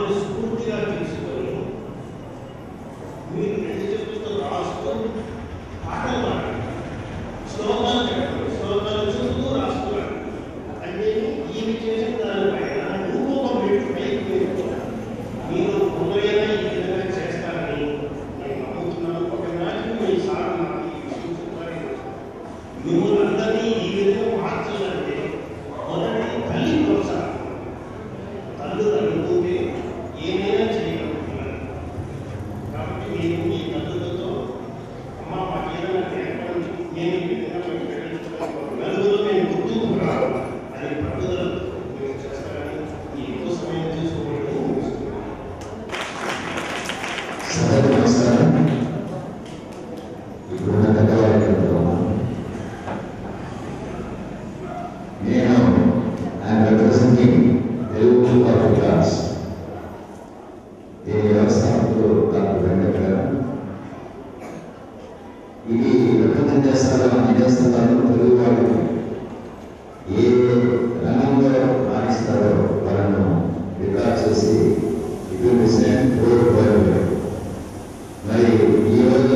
దాన్ని స్ఫూర్తిగా తీసుకొని మీరు రెండు చేతులతో రాస్తూ పాటలు పాడండి శ్లోకాలు చెప్పండి శ్లోకాలు చూస్తూ రాస్తున్నారు అంటే ఈమె చేసిన దానిపైన ఇంకొక మెట్టు పైకి వేసుకోవాలి మీరు కొందరైనా ఈ విధంగా చేస్తారని నేను నమ్ముతున్నాను ఒకనాటి మీ సార్ నాకు ఈ విషయం చెప్పారు మిమ్మల్ని అందరినీ ఈ విధంగా మార్చాలంటే మొదటి తల్లి ప్రోత్సాహం తల్లిదండ్రులే ఏమైనా చేయగలుగుతున్నారు కాబట్టి మీరు మీ తల్లులతో అమ్మ మాకు ఏదైనా నేర్పండి నేను ఈ విధంగా మీకు ప్రకటించగలను నలుగురు మేము గుర్తుకు రావాలి అని పట్టుదలతో మీరు చేస్తారని ఈ ఎక్కువ సమయం తీసుకోవడం ముగిస్తున్నాను. సభకు నమస్కారం ఇప్పుడున్న పెద్దవారికి నేను I am representing Telugu public class దీని వ్యవస్థాపకులు డాక్టర్ వెంకట గారు ఇది రిప్రజెంట్ చేస్తారో అన్ని చేస్తారో తెలుగు వాళ్ళు ఏ రంగంలో రాణిస్తారో వాళ్ళను రికార్డ్ చేసి ఇది విషయం మరి ఈరోజు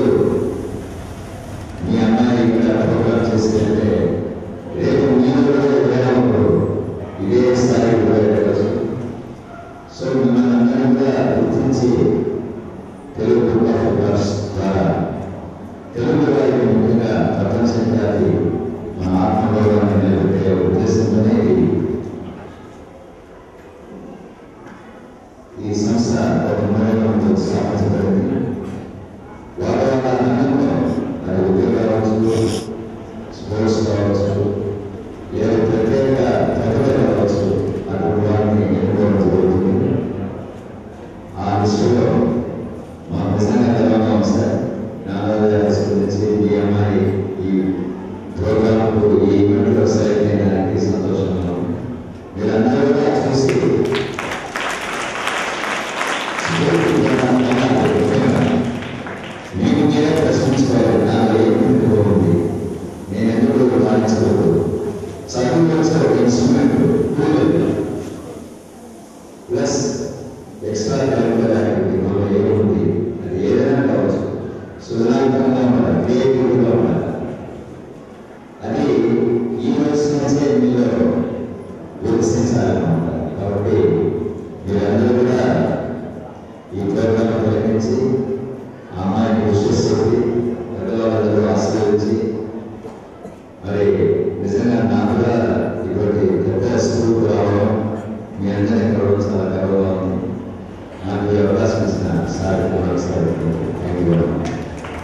మీ అమ్మాయి ఇక్కడ ప్రోగ్రామ్ చేస్తుంటే రేపు మీరు కూడా వెళ్ళినప్పుడు ఇదే స్థాయికి వెళ్ళవచ్చు సో మిమ్మల్ని అందరం కూడా గుర్తించి తెలుగు ప్రోగ్రామ్స్ ద్వారా తెలుగు వారికి ముఖ్యంగా ప్రపంచ జాతి మన ఆత్మగౌరవాన్ని నిలబెట్టే ఉద్దేశంతోనే ఇది ఈ సంస్థ ఒక మూలంతో స్థాపించబడింది వాళ్ళ వాళ్ళ రంగంలో మరి ఉద్యోగాలు కావచ్చు స్పోర్ట్స్ కావచ్చు లేదా ప్రత్యేక ప్రతిభలు కావచ్చు అటువంటి వాటిని ఎన్నుకోవడం జరుగుతుంది ఆ విషయంలో మా నిజంగా గర్వంగా ఉంది సార్ నాలుగు హైస్కూల్ నుంచి ఈ అమ్మాయి ఈ ప్రోగ్రాంకు ఈ ఈవెంట్లో సెలెక్ట్ అయినదానికి సంతోషంగా ఉంది మీరందరూ కూడా చూసి మీకు మీరే ప్రశ్నించుకోవాలి నాలో ఏమిటో ఉంది నేను ఎందుకు వాయించకూడదు చదువు కలిసి ఒక instrument plus extra curricular activity మనలో ఏముంది అది ఏదైనా కావచ్చు సృజనాత్మకంగా ఉండాలి క్రియేటివ్గా ఉండాలి అది ఈ వయసు నుంచే మీలో వికసించాలన్నమాట కాబట్టి మీరందరూ కూడా ఈ ప్రోగ్రాం ప్రకటించి ఆ అమ్మాయిని విశ్వసించి పెద్దవాళ్ళందరూ ఆశీర్వదించి మరి నిజంగా నాకు కూడా ఇటువంటి పెద్ద స్కూల్కి రావడం మీ అందరినీ కలవడం చాలా గర్వంగా ఉంది నాకు ఈ అవకాశం ఇచ్చిన సార్ మరొకసారి థ్యాంక్ యూ వెరీ మచ్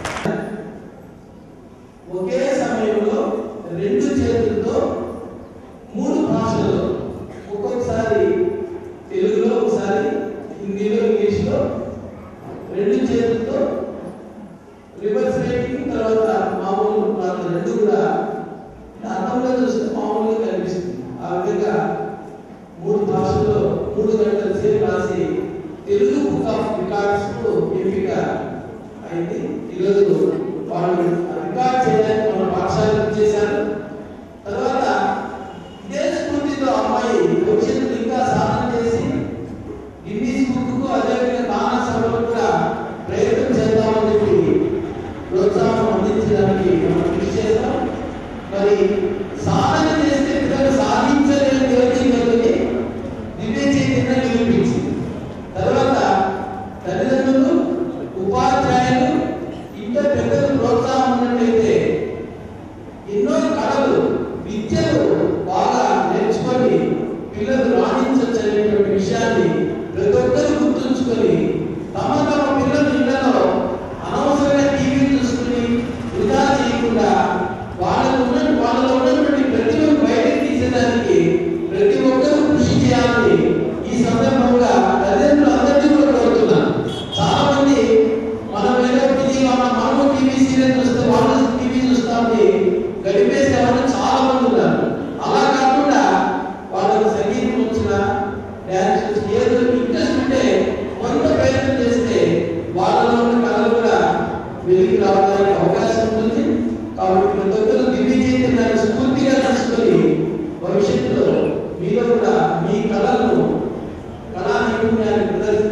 ఒకే సమయంలో రెండు చేతులతో మూడు భాషల్లో ఒక్కొక్కసారి తెలుగులో ఒకసారి హిందీలో ఇంగ్లీష్లో రెండు చేతులతో రివర్స్ రైటింగ్ తర్వాత మామూలు ప్రాంతం రెండు కూడా అర్థంలో చూస్తే మామూలుగా కనిపిస్తుంది ఆ విధంగా మూడు భాషల్లో మూడు గంటల సేపు రాసి తెలుగు బుక్ ఆఫ్ రికార్డ్స్ కు ఎంపిక అయింది ఈరోజు వాళ్ళు రికార్డ్ చేయడానికి మన పాఠశాలకు చేశారు తర్వాత ఇదే స్ఫూర్తితో అమ్మాయి భవిష్యత్తులో ఇంకా సాధన చేసి గిన్నీస్ బుక్ కు అదేవిధంగా నానా సభలకు కూడా ప్రయత్నం చేద్దామని చెప్పి ప్రోత్సాహం అందించడానికి మనం కృషి చేస్తాం మరి సాధన చేస్తే పిల్లలు సాధించలేని దేవతని దివ్య చైతన్యం నిరూపించింది తర్వాత తల్లిదండ్రులు ఉపాధ్యాయులు ఇంట్లో పెద్దలు ప్రోత్సాహం ఉన్నట్లయితే ఎన్నో కళలు విద్యలు బాగా నేర్చుకొని పిల్లలు రాణించవచ్చు అనేటువంటి విషయాన్ని ప్రతి ఒక్కరు గుర్తుంచుకొని తమ తమ పిల్లలు ఇళ్లలో అనవసరంగా టీవీ చూసుకుని వృధా చేయకుండా వాళ్ళకు ఉన్న వాళ్ళలో ఉన్నటువంటి ప్రతిభను బయటకు తీసేదానికి ప్రతి ఒక్కరూ కృషి చేయాలని ఈ సందర్భంగా తల్లిదండ్రులు అందరినీ కూడా కోరుతున్నాను చాలా మంది మనం ఏదో టీవీ మన మనము టీవీ సీరియల్ చూస్తే వాళ్ళు టీవీ చూస్తామని గడిపేసే వాళ్ళు చాలా మంది ఉన్నారు అలా కాకుండా వాళ్ళకి సంగీతం వచ్చిన డ్యాన్స్ వచ్చిన ఏదో ఇంట్రెస్ట్ ఉంటే కొంత ప్రయత్నం చేస్తే వాళ్ళలో ఉన్న కళలు కూడా వెలికి రావడానికి అవకాశం ఉంటుంది కాబట్టి ప్రతి ఒక్కరు దివ్య చైతన్యాన్ని స్ఫూర్తిగా తీసుకొని భవిష్యత్తులో మీలో కూడా మీ కళలను కళా నైపుణ్యాన్ని ప్రదర్శించి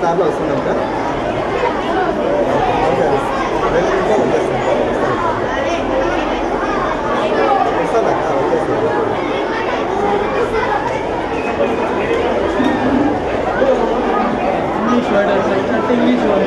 కార్లో వస్తున్నాం సార్ ఓకే. రెండు నిమిషాలు వచ్చేస్తాం సార్. వస్తాను అక్క, వచ్చేస్తాను. ఇంగ్లీష్ వర్డ్ అంటే ఇంగ్లీష్ వర్డ్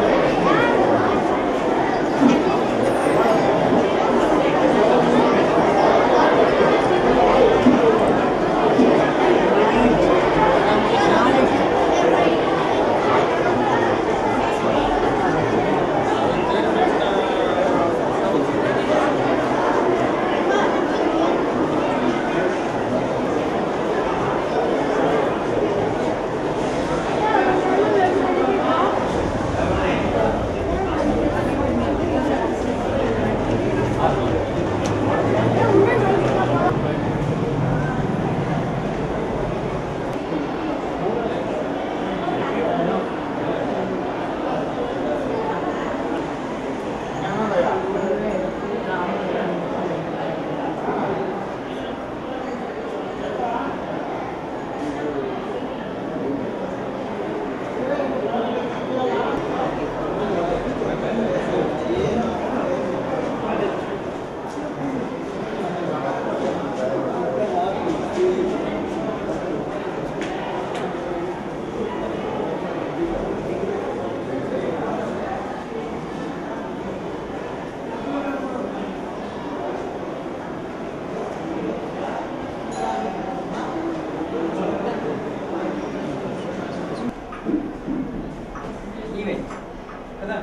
ఇవే కదా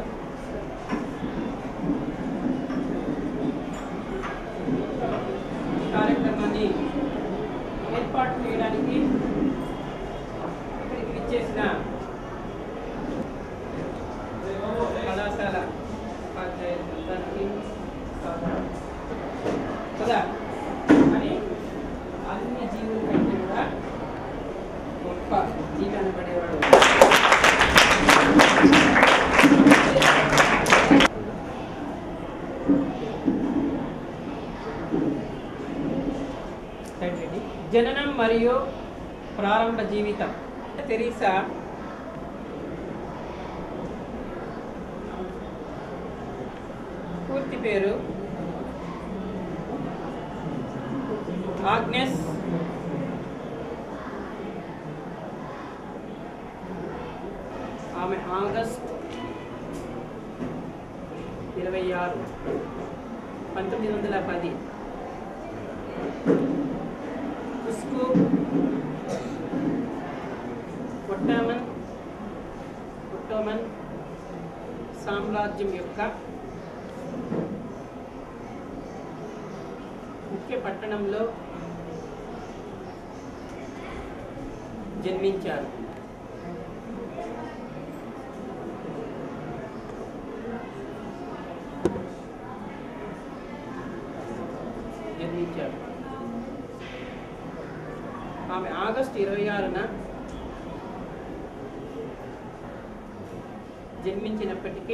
కార్యక్రమాన్ని ఏర్పాటు చేయడానికి ఇక్కడికి విచ్చేసిన కళాశాల ఉపాధ్యాయులందరికీ స్వాగతం. కదా అని అన్ని జీవుల కంటే కూడా గొప్ప జీవి అనబడేవాడు ఏంటండి? జననం మరియు ప్రారంభ జీవితం తెరీసా పూర్తి పేరు ఆగ్నెస్ ఆమె ఆగస్ట్ ఇరవై ఆరు పంతొమ్మిది వందల పది ఉస్కు ఒట్టామన్ ఒట్టోమన్ సామ్రాజ్యం యొక్క ముఖ్య పట్టణంలో జన్మించారు జన్మించారు ఆమె ఆగస్టు ఇరవై ఆరున జన్మించినప్పటికీ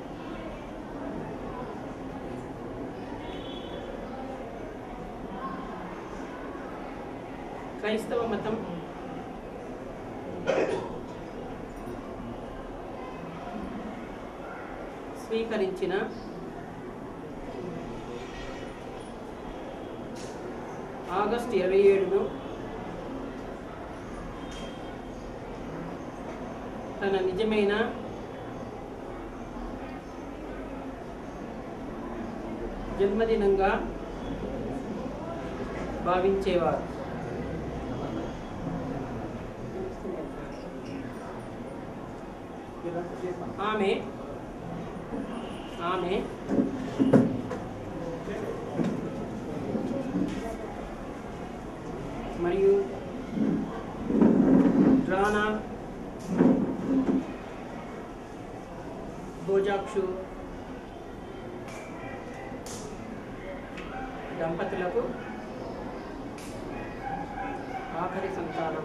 క్రైస్తవ మతం స్వీకరించిన ఆగస్టు ఇరవై ఏడును తన నిజమైన జన్మదినంగా భావించేవారు ఆమె ఆమె మరియు డ్రానా భోజాక్షు దంపతులకు ఆఖరి సంతానం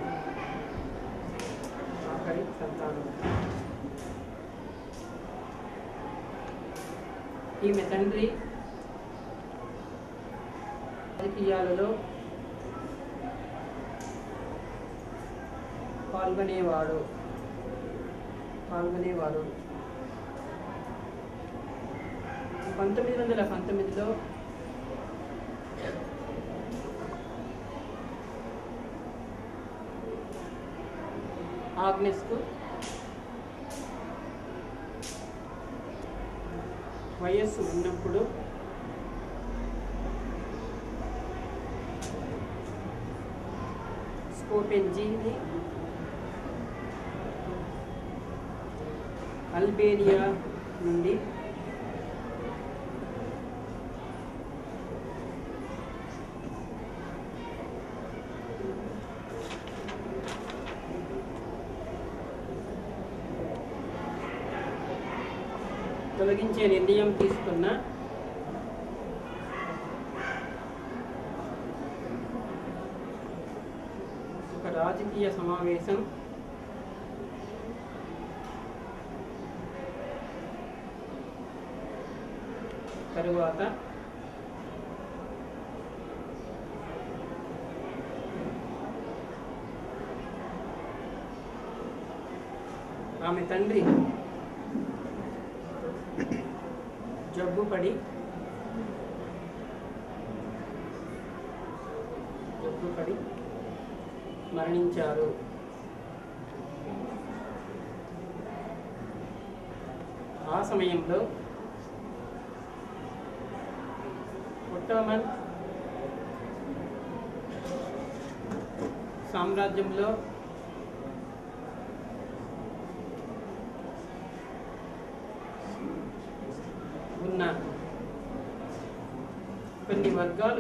ఆఖరి సంతానం ఈమె తండ్రి రాజకీయాలలో పాల్గొనేవాడు పాల్గొనేవారు పంతొమ్మిది వందల పంతొమ్మిదిలో ఆగ్నెస్కు వయస్సు ఉన్నప్పుడు స్కోపెన్జీని అల్బేనియా నుండి తొలగించే నిర్ణయం తీసుకున్న ఒక రాజకీయ సమావేశం తరువాత ఆమె తండ్రి జబ్బుపడి జబ్బుపడి మరణించారు ఆ సమయంలో ఒట్టోమన్ సామ్రాజ్యంలో ఉన్న కొన్ని వర్గాలు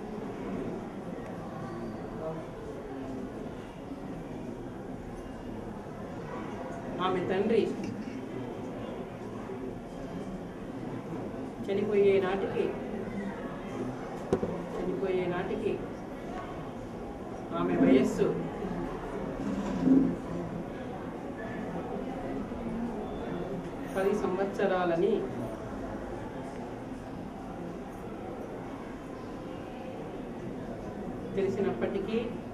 ఆమె తండ్రి చనిపోయే నాటికి చనిపోయే నాటికి ఆమె వయస్సు పది సంవత్సరాలని తెలిసినప్పటికీ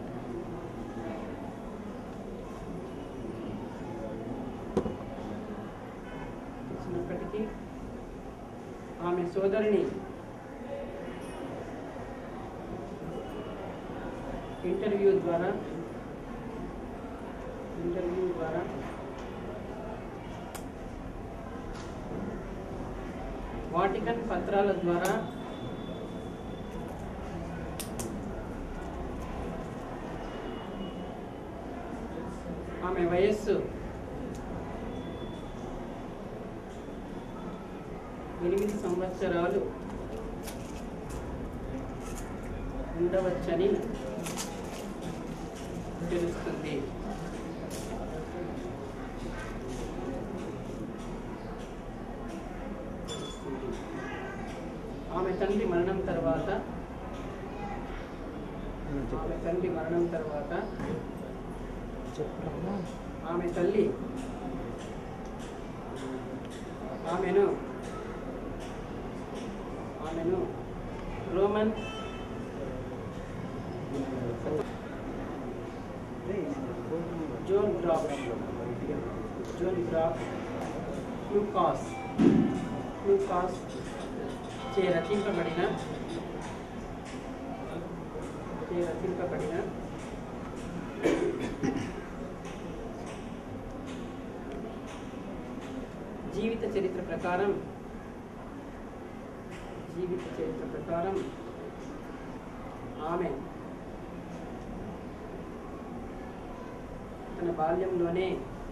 తెలిసినప్పటికీ ఆమె సోదరిని ఇంటర్వ్యూ ద్వారా ఇంటర్వ్యూ ద్వారా వాటికన్ పత్రాల ద్వారా ఆమె వయస్సు ఎనిమిది సంవత్సరాలు ఉండవచ్చని తెలుస్తుంది ఆమె తండ్రి మరణం తర్వాత ఆమె తండ్రి మరణం తర్వాత ఆమె తల్లి ఆమెను ఆమెను రోమన్ జోన్ డ్రాప్ జోన్ డ్రాప్ క్లూకాస్ క్లూకాస్ చే రచింపబడిన చే రచింపబడిన జీవిత చరిత్ర ప్రకారం జీవిత చరిత్ర ప్రకారం ఆమె తన బాల్యంలోనే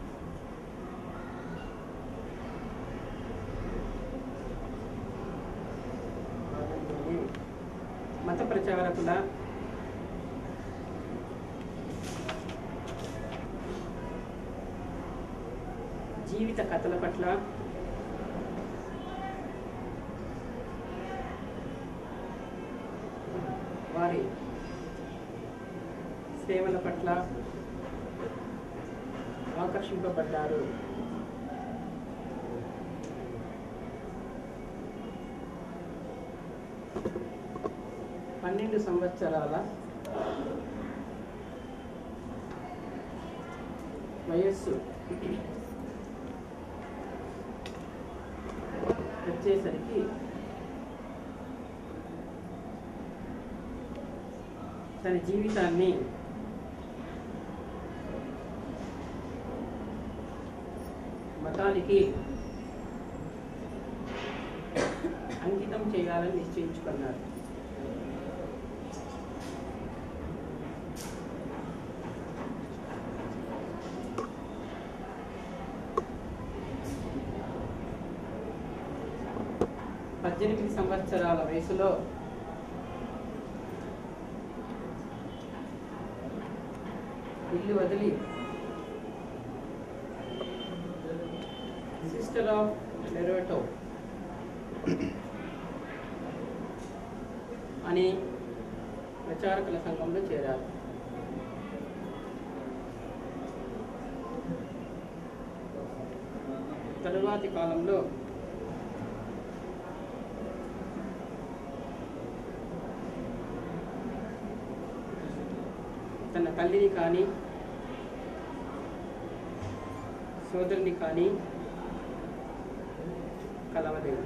బాల్యంలోనే మత ప్రచారకుల జీవిత కథల పట్ల వారి సేవల పట్ల ఆకర్షింపబడ్డారు పన్నెండు సంవత్సరాల వయస్సు వచ్చేసరికి తన జీవితాన్ని మతానికి అంకితం చేయాలని నిశ్చయించుకున్నారు పద్దెనిమిది సంవత్సరాల వయసులో ఇల్లు వదిలి సిస్టర్ ఆఫ్ లెరోటో అనే ప్రచారకుల సంఘంలో చేరారు తరువాతి కాలంలో తన తల్లిని కానీ సోదరుని కానీ కలవలేదు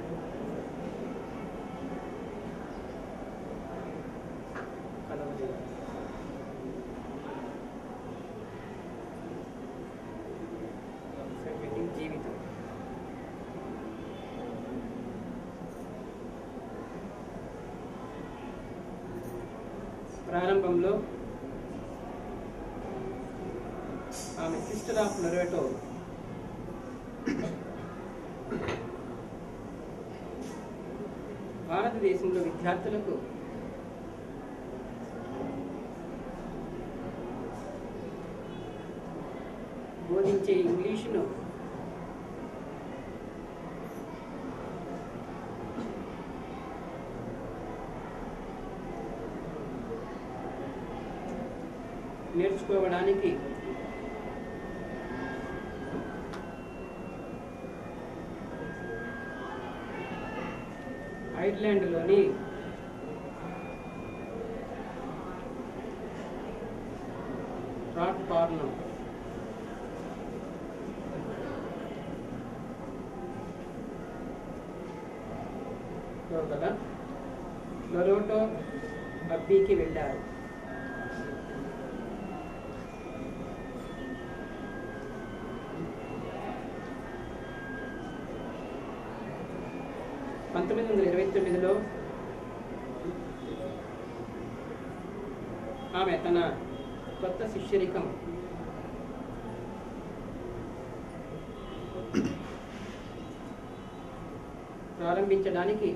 కలవలేదు సగటు జీవితం ప్రారంభంలో ఆమె సిస్టర్ ఆఫ్ లొరేటో భారతదేశంలో విద్యార్థులకు బోధించే ఇంగ్లీషును నేర్చుకోవడానికి ఐర్లాండ్లోని రాట్ పార్నం లో గల లొరోటో అబ్బీకి వెళ్ళారు పంతొమ్మిది వందల ఇరవై తొమ్మిదిలో ఆమె తన కొత్త శిష్యరికం ప్రారంభించడానికి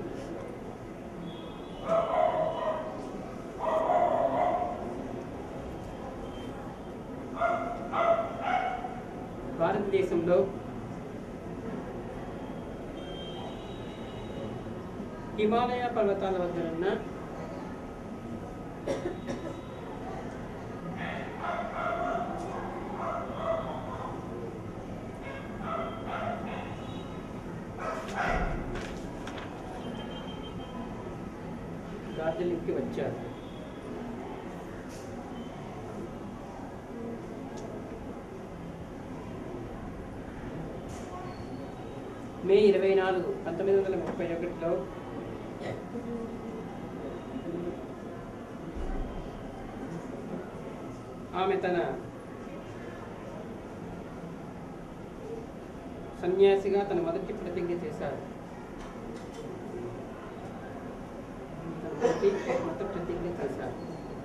భారతదేశంలో హిమాలయ పర్వతాల వద్దనున్న డార్జిలింగ్కి వచ్చారు మే ఇరవై నాలుగు పంతొమ్మిది వందల ముప్పై ఒకటిలో ఆమె తన సన్యాసిగా తన మొదటి ప్రతిజ్ఞ చేశారు తన మొదటి మత ప్రతిజ్ఞ చేశారు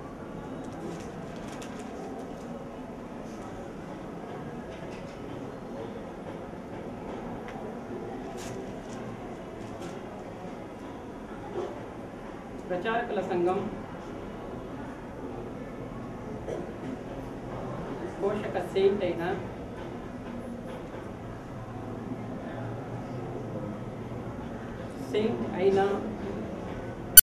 ప్రచారకుల సంఘం పోషక సెయింట్ అయిన సెయింట్ అయినా